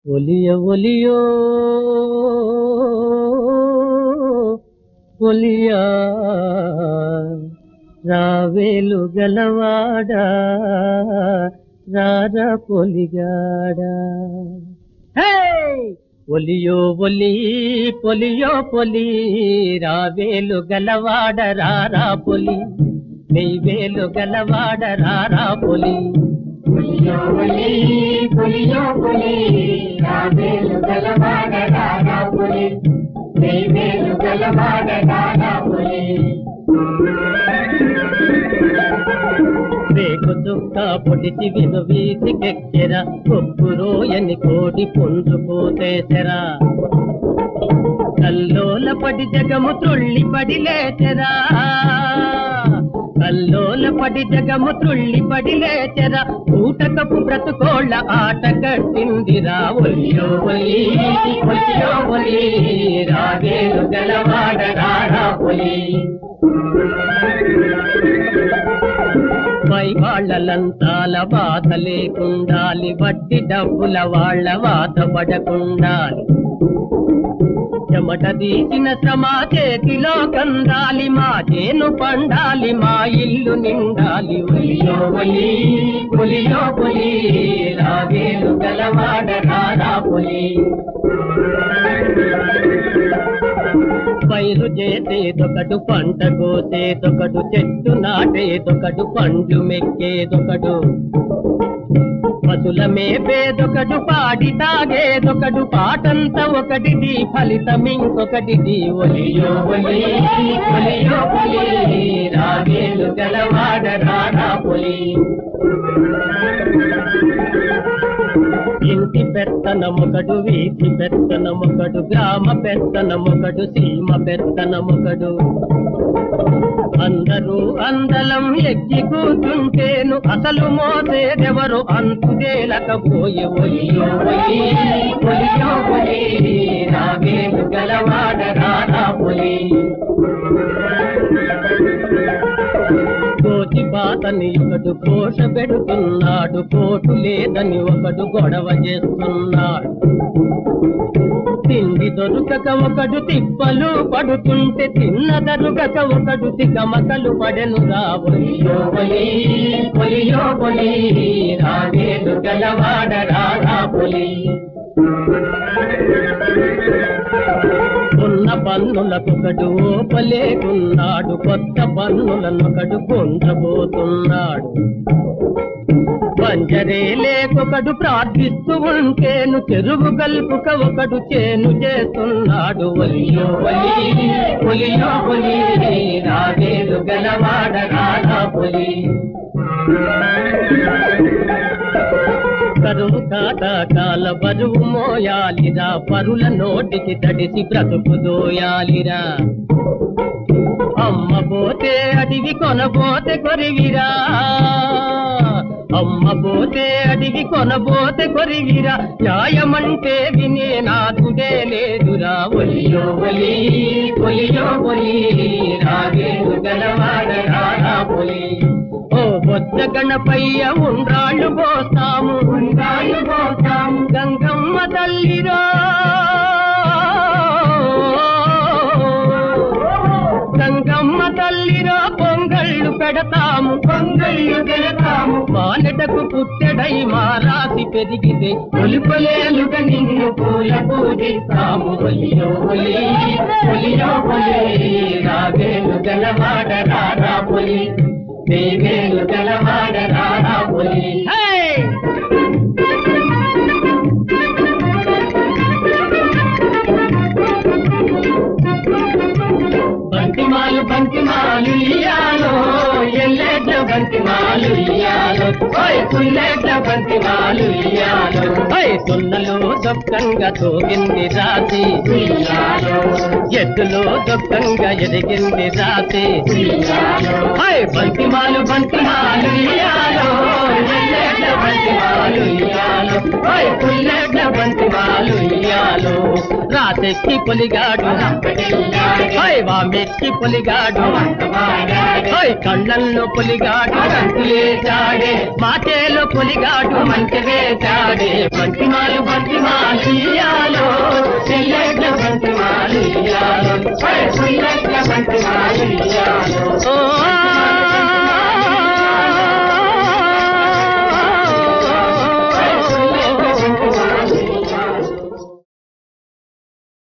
ఒలియ oleo ఒలియా రావేలు గలవాడా రారా పొలిగాడా హే! Oleo ఒలి polio పొలి రావేలు గలవాడ రారా పొలి నెయ్వేలు గలవాడ రారా పొలి పులియో పులి పులియో పులి రావేలు గలవాడ రాధా పులి వేవేలు గలవాడ రాధా పులి రేకు చుక్క పొడిచి విను వీధికెక్కెర కొప్పురోయని కోడి పుంజుకోతేసెరా కల్లోల పడి జగము త్రుళ్ళి పడి లేచెరా కల్లోల పడి జగము త్రుళ్ళి పడి లేచెరా ఊటకపు బ్రతుకోళ్ళ ఆట కట్టిందిరా ఒలియో ఒలి ఒలియో ఒలి రాగేలు గలవాడ రారా పొలి పై వాళ్ళలంతాల బాధ లేకుండాలి వడ్డీ డబ్బుల వాళ్ళ వాత పడకుండాలి చెమట తీసిన శ్రమ చేతిలో కందాలి మా చేను పండాలి మా ఇల్లు నిండాలి ఒలియో ఒలి ఒలియో పొలి రాగేలు గలవాడ రారా పొలి పైరు చేసేదొకడు పంట కోసేదొకడు చెట్టు నాటేదొకడు పండ్లు మెక్కేదొకడు పశుల మేపేదొకడు పాడి తాగేదొకడు పాటంతా ఒకటిది ఫలితం ఇంకొకటిది ఒలియో ఒలి ఒలియో పొలి రాగేలు గలవాడ రారా పొలి ఇంటి పెత్తనమొకడు వీధి పెత్తనమొకడు గ్రామ పెత్తనమొకడు సీమ పెత్తనమొకడు అందరూ అందలం ఎక్కి కూర్చుంటేను అసలు మోసేదెవరు అంతుదేలకపోయే ఒలియో ఒలి ఒలియో ఒలి రాగేలు గలవాడ రారా పొలి కోటి పాతని ఒకడు కోష పెడుతున్నాడు కోటు లేదని ఒకడు గొడవ చేస్తున్నాడు తిండి దొరుకక ఒకడు తిప్పలు పడుతుంటే తిన్న దొరుకక ఒకడు తికమకలు పడెను రాబోయో పొలి పొలియో పొలి రాగేలు గలవాడ రారా పొలి ఉన్న పన్నులకొకడు ఓపలేకున్నాడు కొత్త పన్నులనొకడు పొందబోతున్నాడు పంజరే లేకొకడు ప్రార్థిస్తూ ఉంటేను చెరువు గల్పుక ఒకడు చేను చేస్తున్నాడు ఒలియో ఒలి ఒలియో ఒలి రాగేలు గలవాడ రాధా పొలి కరువు కాటాకాల బరువు మోయాలిరా పరుల నోటికి తడిసి బ్రతుకు దోయాలిరా అమ్మ పోతే అడిగి కొనబోతే కొరిగిరా అమ్మ పోతే అడిగి కొనబోతే కొరిగిరా న్యాయమంటే వినే నాకుడే లేదురా ఒలియో ఒలి ఒలియో ఒలి రాగేలు గలవాడ రారా పొలి ఓ బొద్ద గణపయ్య ఉండ్రాళ్ళు పోస్తాము ఉండ్రాళ్ళు పోస్తాము గంగమ్మ తల్లిరా గంగమ్మ తల్లిరా పొంగళ్ళు పెడతాము పొంగళ్ళు పెడతాము మానటకు పుట్టెడై మా రాసి పెరిగితే ఒలుపలేలుగా నిన్ను పూల పూజిస్తాము ఒలియో ఒలి ఒలియో ఒలి రాగేలు గలవాడ రారా పొలి దేవేలు గలవాడ రారా పొలి బంతిమాలు బంతిమాలు ఇయ్యాలో ఎల్లెడ్ల బంతిమాలు ఇయ్యాలో ఓయ్ పుల్లెడ్ల బంతిమాలు ఇయ్యాలో ఓయ్ సున్నలో దొక్కంగా తోగింది రాసి ఉయ్యాలో ఎద్దులో దొక్కంగా ఎదిగింది రాసి ఉయ్యాలో ఓయ్ బంతిమాలు బంతిమాలు ఇయ్యాలో ఎల్లెడ్ల బంతిమాలు ఇయ్యాలో ఓయ్ పుల్లెడ్ల బంతిమాలు ఇయ్యాలో రాతెక్కి పొలిగాడు ఓయ్ వామెక్కి పొలిగాడు ఓయ్ కళ్ళల్లో పొలిగాడు రంగులేశాడే మాటేలో పొలిగాడు మంచి వేశాడే బంతిమాలు బంతిమాలు ఉయ్యాలో